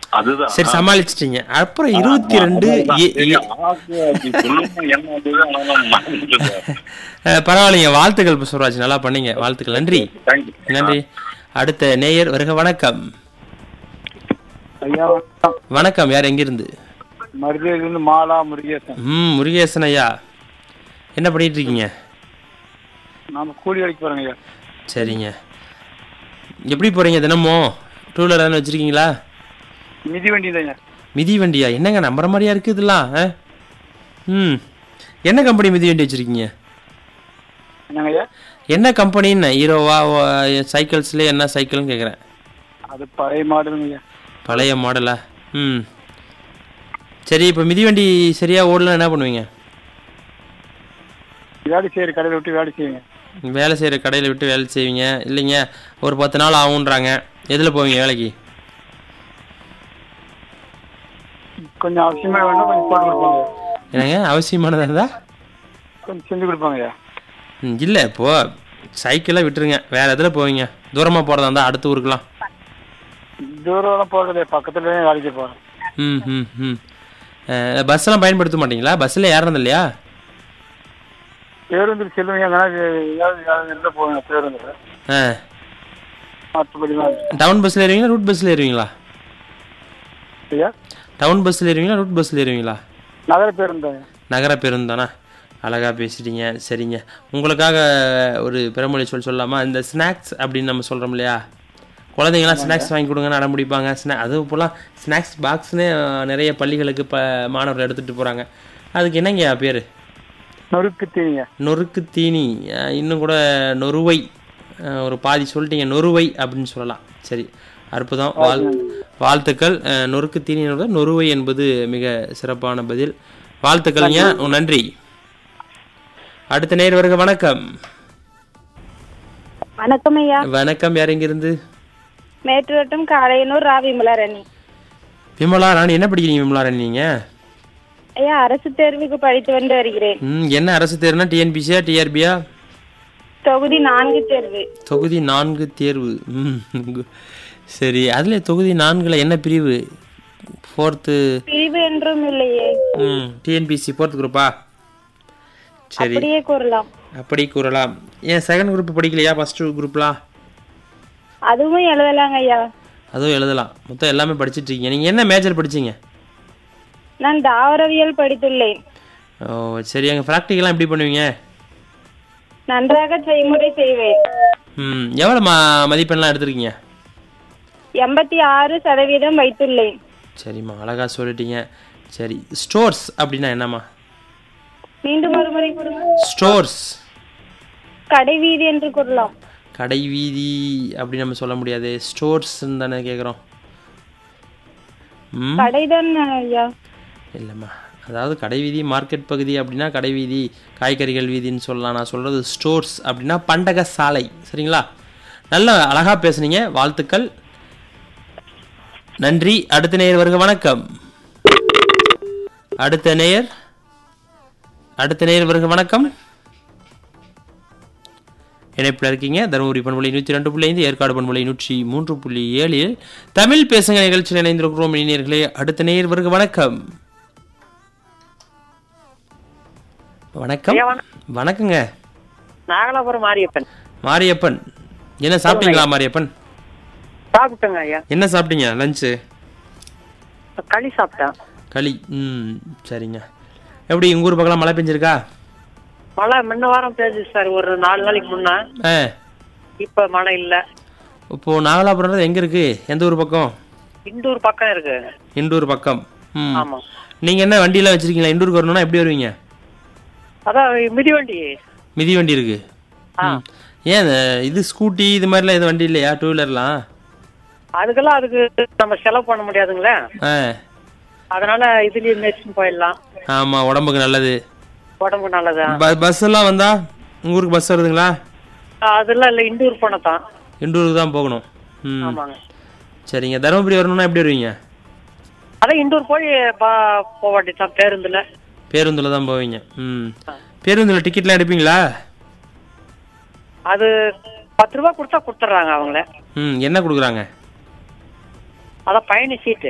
அதுதான் சரி சமாளிச்சிட்டீங்க அப்புறம் இருபத்தி ரெண்டு ஏ- ஏ- அஹ், பரவாயில்லைங்க வாழ்த்துக்கள் புஷ்பராஜ் நல்லா பண்ணீங்க வாழ்த்துக்கள் நன்றி நன்றி அடுத்த நேயர் வருக வணக்கம் ஐயா வணக்கம் வணக்கம் யார் எங்கிருந்து மருதிலிருந்து மாலா முருகேசன் ம் முருகேசன் ஐயா என்ன பண்ணிட்டு இருக்கீங்க நாம கூலி வேலைக்கு போறோங்க ஐயா சரிங்க எப்படி போறீங்க தினமும் டூ வீலர் எதாவது வச்சிருக்கீங்களா மிதி வண்டி தான் மிதி வண்டியா என்னங்க நம்புற மாதிரியா இருக்கு இதெல்லாம் ஆ? ம் என்ன கம்பெனி மிதி வண்டி வச்சிருக்கீங்க என்னங்க ஐயா என்ன கம்பெனின்னு ஹீரோவா சைக்கிள்ஸ்ல என்ன சைக்கிள்னு கேட்குறேன் அது பழைய மாடலுங்க ஐயா பழைய மாடலா ம் சரி இப்போ மிதிவண்டி சரியா ஓடலாம் என்ன பண்ணுவீங்க வேலை செய்யற கடையில் விட்டு வேலை செய்யுங்க வேலை செய்கிற கடையில் விட்டு வேலை செய்வீங்க இல்லைங்க ஒரு பத்து நாள் ஆகுன்றாங்க எதில் போவீங்க வேலைக்கு கொஞ்சம் அவசியமா வேணும் கொஞ்சம் போட்டு கொடுப்பாங்க என்னங்க அவசியமானதா இருந்தா கொஞ்சம் செஞ்சு கொடுப்பாங்க ஐயா ம், இல்லை இப்போ சைக்கிளை விட்டுருங்க வேற எதில் போவீங்க தூரமாக போகிறதா இருந்தால் அடுத்த ஊருக்குலாம் தூரம்லாம் போறது பக்கத்துல வேலைக்கு போறேன் ம் ம் ம் அஹ், பஸ்ஸெல்லாம் பயன்படுத்த மாட்டீங்களா பஸ்ஸில் ஏறது இல்லையா பேருந்து செல்லுங்க எங்கன்னா ஏதாவது ஏதாவது இருந்தா போவேங்க பேருந்து ஆ மற்றபடிலாம் டவுன் பஸ்ஸில் ஏறுவீங்களா ரூட் பஸ்ஸில் ஏறுவீங்களா ஐயா டவுன் பஸ்ஸில் ஏறுவீங்களா ரூட் பஸ்ஸில் ஏறுவீங்களா நகர பேருந்தாங்க நகர பேருந்தானா அழகாக பேசிட்டீங்க சரிங்க உங்களுக்காக ஒரு பிறமொழி சொல் சொல்லலாமா இந்த ஸ்நாக்ஸ் அப்படின்னு நம்ம சொல்கிறோம் இல்லையா குழந்தைங்களாம் ஸ்நாக்ஸ் வாங்கி கொடுங்கன்னு அடம் பிடிப்பாங்க ஸ்நா அதுவும் இப்போலாம் ஸ்நாக்ஸ் பாக்ஸ்னு நிறைய பள்ளிகளுக்கு இப்போ மாணவர்கள் எடுத்துகிட்டு போகிறாங்க அதுக்கு என்னங்க பேர் நொறுக்கு தீனிங்க நொறுக்கு தீனி அஹ் இன்னும் கூட நொறுவை அஹ் ஒரு பாதி சொல்லிட்டீங்க நொறுவை அப்படின்னு சொல்லலாம் சரி அற்புதம் வாழ் வாழ்த்துக்கள் அஹ் நொறுக்கு தீனியோட நொறுவை என்பது மிக சிறப்பான பதில் வாழ்த்துக்கள்ங்க உம் நன்றி அடுத்த நேர் வருக வணக்கம் வணக்கம் ஐயா வணக்கம் யார் இருந்து மேட்டு வட்டம் காளையனூர் ரா விமலாரணி விமலா ராணி என்ன படிக்கிறீங்க விமலா ராணி நீங்க ஐயா அரசு தேர்வுக்கு படித்து வந்து வருகிறேன் ம் என்ன அரசு தேர்வுனா டிஎன்பிசியா டிஆர்பியா தொகுதி நான்கு தேர்வு தொகுதி நான்கு தேர்வு ம் கு- சரி அதில் தொகுதி நான்குல என்ன பிரிவு ஃபோர்த்து பிரிவு என்றும் இல்லையே ம் டிஎன்பிசி ஃபோர்த் குரூப்பா சரி அப்படியே கூறலாம் அப்படி கூறலாம் ஏன் செகண்ட் குரூப் படிக்கலையா ஃபர்ஸ்ட் குரூப்லாம் அதுவும் எழுதலாங்க ஐயா அதுவும் எழுதலாம் மொத்தம் எல்லாமே படிச்சிட்டு இருக்கீங்க நீங்கள் என்ன மேஜர் படிச்சீங்க நான் தாவரவியல் படித்துள்ளேன் ஓ சரி எங்கள் ப்ராக்டிக்கெல்லாம் எப்படி பண்ணுவீங்க நன்றாக செய்முறை செய்வேன் ம் எவ்வளோ மா மதிப்பெண்லாம் எடுத்திருக்கீங்க எண்பத்தி ஆறு சதவீதம் வைத்துள்ளேன் சரிம்மா அழகா சொல்லிட்டீங்க சரி ஸ்டோர்ஸ் அப்படின்னா என்னம்மா மீண்டும் ஒரு முறை கூறுங்க ஸ்டோர்ஸ் கடை வீதி என்று கூறலாம் கடை வீதி அப்படி நம்ம சொல்ல முடியாது ஸ்டோர்ஸ் தானே கேட்குறோம் ம் கடைதான் ஐயா இல்லைம்மா அதாவது கடை வீதி மார்க்கெட் பகுதி அப்படின்னா கடை வீதி காய்கறிகள் வீதின்னு சொல்லலாம் நான் சொல்கிறது ஸ்டோர்ஸ் அப்படின்னா பண்டக சாலை சரிங்களா நல்ல அழகாக பேசுனீங்க வாழ்த்துக்கள் நன்றி அடுத்த நேயர் வருக வணக்கம் அடுத்த நேயர் அடுத்த நேயர் வருக வணக்கம் இணைப்பில் இருக்கீங்க தருமபுரி பண்புலை நூற்றி ரெண்டு புள்ளி ஐந்து ஏற்காடு பண்புலை நூற்றி மூன்று புள்ளி ஏழில் தமிழ் பேசுங்க நிகழ்ச்சியில் இணைந்திருக்கிறோம் இளைஞர்களே அடுத்த நேயர் வருக வணக்கம் வணக்கம் வணக்கங்க நாகலாபுரம் மாரியப்பன் மாரியப்பன் என்ன சாப்பிட்டீங்களா மாரியப்பன் சாப்பிட்டேங்க ஐயா என்ன சாப்பிட்டீங்க லஞ்சு களி சாப்பிட்டேன் களி ம் சரிங்க எப்படி உங்கள் ஊர் பக்கம்லாம் மழை பெஞ்சிருக்கா மழை முன்ன வாரம் பேஞ்சு சார் ஒரு நாலு நாளைக்கு முன்ன ஆ இப்ப மழை இல்ல இப்போ நாகலாபுரம் எங்கே இருக்கு எந்த ஊர் பக்கம் இந்தூர் பக்கம் இருக்கு இண்டூர் பக்கம் ம் ஆமா நீங்கள் என்ன வண்டியெல்லாம் வச்சிருக்கீங்களா இண்டூருக்கு வரணும்னா எப்படி வருவீங்க அதான் மிதிவண்டி மிதி வண்டி இருக்கு ஆ. ம். ஏன் இந்த இது ஸ்கூட்டி இது மாதிரிலாம் எதுவும் வண்டி இல்லையா டூ வீலர்லாம் அதுக்கெல்லாம் அதுக்கு நம்ம செலவு பண்ண முடியாதுங்களே ஆ அதனால இதுலயே மேய்ச்சின்னு போயிடலாம் ஆமாம் உடம்புக்கு நல்லது உடம்பு நல்லதான் ப பஸ் எல்லாம் வந்தா உங்க ஊருக்கு பஸ் வருதுங்களா அதெல்லாம் இல்ல இண்டூர் போனதான் இண்டூருக்கு தான் போகணும் ம் ஆமாங்க சரிங்க தருமபுரி வரணும்னா எப்படி வருவீங்க அதான் இண்டூர் போய் பா- போக வேண்டியதான் பேருந்துல பேருந்தில் தான் போவீங்க ம் பேருந்தில் டிக்கெட்லாம் எடுப்பீங்களா அது பத்து ரூபா கொடுத்தா கொடுத்துட்றாங்க அவங்கள ம் என்ன கொடுக்குறாங்க அதான் பயணி சீட்டு